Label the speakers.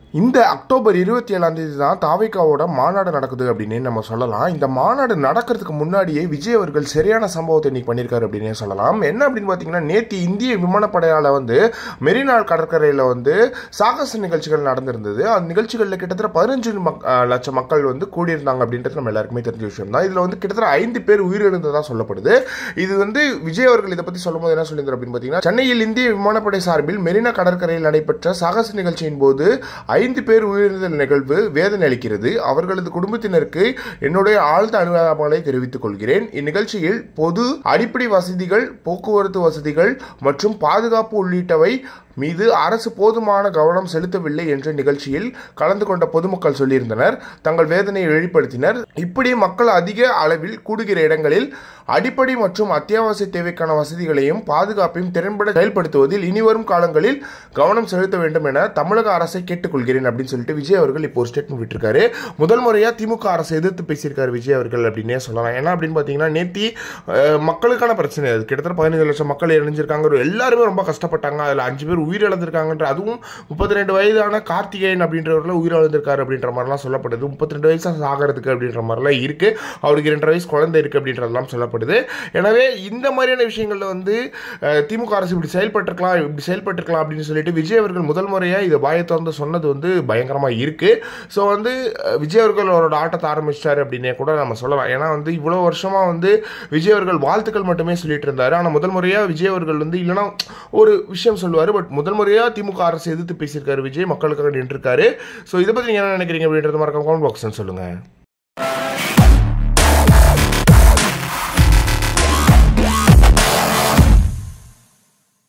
Speaker 1: இந்த அக்டோபர் இருபத்தி ஏழாம் தேதி தான் தாவிகாவோட மாநாடு நடக்குது அப்படின்னு நம்ம சொல்லலாம் இந்த மாநாடு நடக்கிறதுக்கு முன்னாடியே விஜய் அவர்கள் சரியான சம்பவத்தை இன்னைக்கு பண்ணியிருக்காரு அப்படின்னே சொல்லலாம் என்ன அப்படின்னு பார்த்தீங்கன்னா நேற்று இந்திய விமானப்படையால் வந்து மெரினா கடற்கரையில் வந்து சாகச நிகழ்ச்சிகள் நடந்திருந்தது அந்த நிகழ்ச்சிகளில் கிட்டத்தட்ட பதினஞ்சு மக் அஹ் லட்சம் மக்கள் வந்து கூடியிருந்தாங்க அப்படின்றது நம்ம எல்லாருக்குமே தெரிஞ்ச விஷயம் தான் இதில் வந்து கிட்டத்தட்ட ஐந்து பேர் உயிரிழந்ததாக சொல்லப்படுது இது வந்து விஜய் அவர்கள் இதை பற்றி சொல்லும்போது என்ன சொல்லியிருந்தார் அப்படின்னு பார்த்தீங்கன்னா சென்னையில் இந்திய விமானப்படை சார்பில் மெரினா கடற்கரையில் நடைபெற்ற சாகச நிகழ்ச்சியின் போது ஐந்து பேர் உயிரிழந்த நிகழ்வு வேதனை அளிக்கிறது அவர்களது குடும்பத்தினருக்கு என்னுடைய ஆழ்ந்த அனுதாபங்களை தெரிவித்துக் கொள்கிறேன் இந்நிகழ்ச்சியில் பொது அடிப்படை வசதிகள் போக்குவரத்து வசதிகள் மற்றும் பாதுகாப்பு உள்ளிட்டவை மீது அரசு போதுமான கவனம் செலுத்தவில்லை என்ற நிகழ்ச்சியில் கலந்து கொண்ட பொதுமக்கள் சொல்லியிருந்தனர் தங்கள் வேதனையை வெளிப்படுத்தினர் இப்படி மக்கள் அதிக அளவில் கூடுகிற இடங்களில் அடிப்படை மற்றும் அத்தியாவசிய தேவைக்கான வசதிகளையும் பாதுகாப்பையும் திறன்பட செயல்படுத்துவதில் இனிவரும் காலங்களில் கவனம் செலுத்த வேண்டும் என தமிழக அரசை கேட்டுக்கொள்கிறேன் அப்படின்னு சொல்லிட்டு விஜய் அவர்கள் இப்போ ஒரு ஸ்டேட்மெண்ட் விட்டிருக்காரு முதல் முறையாக திமுக அரசை எதிர்த்து பேசியிருக்காரு விஜய் அவர்கள் அப்படின்னே சொல்லலாம் ஏன்னா அப்படின்னு பார்த்தீங்கன்னா நேத்தி அஹ், மக்களுக்கான பிரச்சனை அது கிட்டத்தட்ட பதினஞ்சு லட்சம் மக்கள் இணைஞ்சிருக்காங்க எல்லாருமே ரொம்ப கஷ்டப்பட்டாங்க அதில் அஞ்சு பேர் உயிரிழந்திருக்காங்கன்ற அதுவும் முப்பத்தி ரெண்டு வயதான கார்த்திகேயன் அப்படின்றவர்கள் உயிரிழந்திருக்காரு அப்படின்ற மாதிரிலாம் சொல்லப்படுது முப்பத்தி ரெண்டு வயசு சாகிறதுக்கு அப்படின்ற மாதிரிலாம் இருக்கு அவருக்கு ரெண்டரை வயசு குழந்தை இருக்கு அப்படின்றதெல்லாம் சொல்லப்படுது எனவே இந்த மாதிரியான விஷயங்கள்ல வந்து அஹ், திமுக அரசு இப்படி செயல்பட்டிருக்கலாம் இப்படி செயல்பட்டிருக்கலாம் அப்படின்னு சொல்லிட்டு விஜய் அவர்கள் முதல் முறையாக இதை வாயை திறந்து சொன்னது வந்து பயங்கரமாக இருக்கு ஸோ வந்து அஹ், விஜய் அவர்கள் அவரோட ஆட்டத்தை ஆரம்பிச்சிட்டாரு அப்படின்னே கூட நம்ம சொல்லலாம் ஏன்னா வந்து இவ்வளோ வருஷமா வந்து விஜய் அவர்கள் வாழ்த்துக்கள் மட்டுமே சொல்லிட்டு இருந்தாரு ஆனால் முதல் முறையாக விஜய் அவர்கள் வந்து இல்லைன்னா ஒரு விஷயம் சொல்லுவார் பட் முதல் முறையாக திமுக அரசு எதிர்த்து பேசியிருக்காரு விஜய் மக்களுக்காக நின்றுருக்காரு ஸோ இதை பற்றி நீங்கள் என்ன நினைக்கிறீங்க அப்படின்றது மறக்காம கமெண்ட் பாக்ஸ் சொல்லுங்கள்